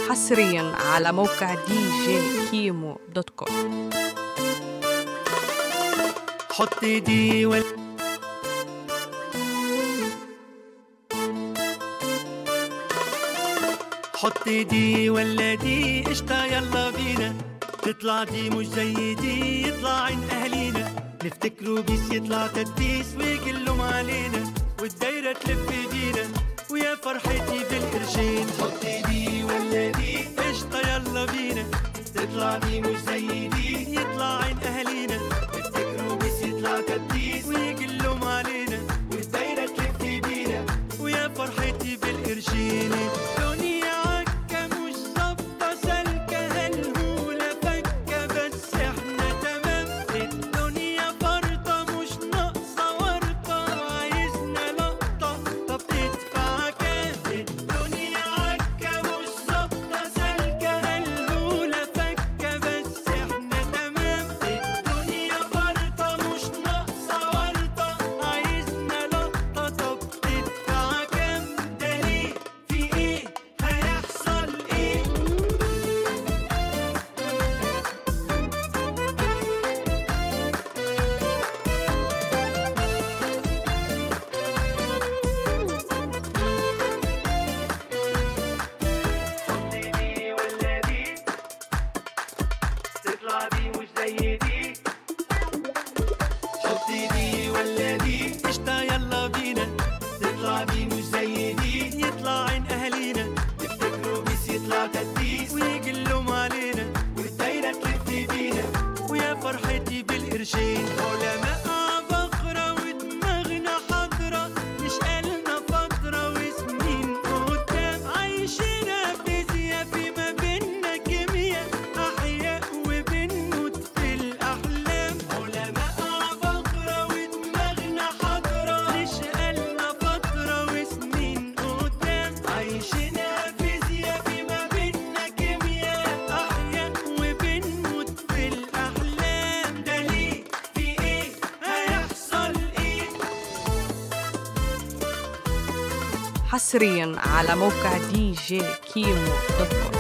حصريا على موقع دي جي كيمو دوت كوم حط دي وال حط دي ولا دي قشطة يلا بينا تطلع دي مش زي دي يطلع عين أهالينا نفتكروا بيس يطلع تدبيس ويقلهم علينا والدايرة تلف بينا ويا فرحتي بالقرشين حط دي ولا دي قشطة يلا بينا تطلع دي مش زي دي يطلع عين أهالينا نفتكروا بيس يطلع تدبيس ويقلهم علينا والدايرة تلف بينا ويا فرحتي بالقرشين الدنيا عكة مش ظابطة سالكة هالهولة فكة بس احنا تمام الدنيا فرطة مش ناقصة ورطة عايزنا لقطة طب تدفع كام الدنيا عكة مش ظابطة سالكة هالهولة فكة بس احنا تمام الدنيا فرطة مش ناقصة ورطة عايزنا لقطة طب تدفع كام ده ليه في ايه هيحصل ايه حط دي ولا دي تطلع دي مش زي دي حط دي ولا دي قشطة يلا بينا تطلع دي مش زي دي يطلع عين أهالينا يفتكروا بيس يطلع تدبيس ويقلهم علينا والدايرة تلف بينا ويا فرحتي بالقرشين علماء بقرة ودماغنا حضرة مش قالنا فترة وسنين قدام عايشين فيزياء في ما بينا كيمياء أحياء وبنموت في الأحلام علماء بقرة ودماغنا حضرة مش قالنا فترة وسنين قدام عايشين فيزياء في ما بينا كيمياء أحياء وبنموت في الأحلام ده ليه في إيه هيحصل إيه حصريا على موقع دي جي كيمو دوت كوم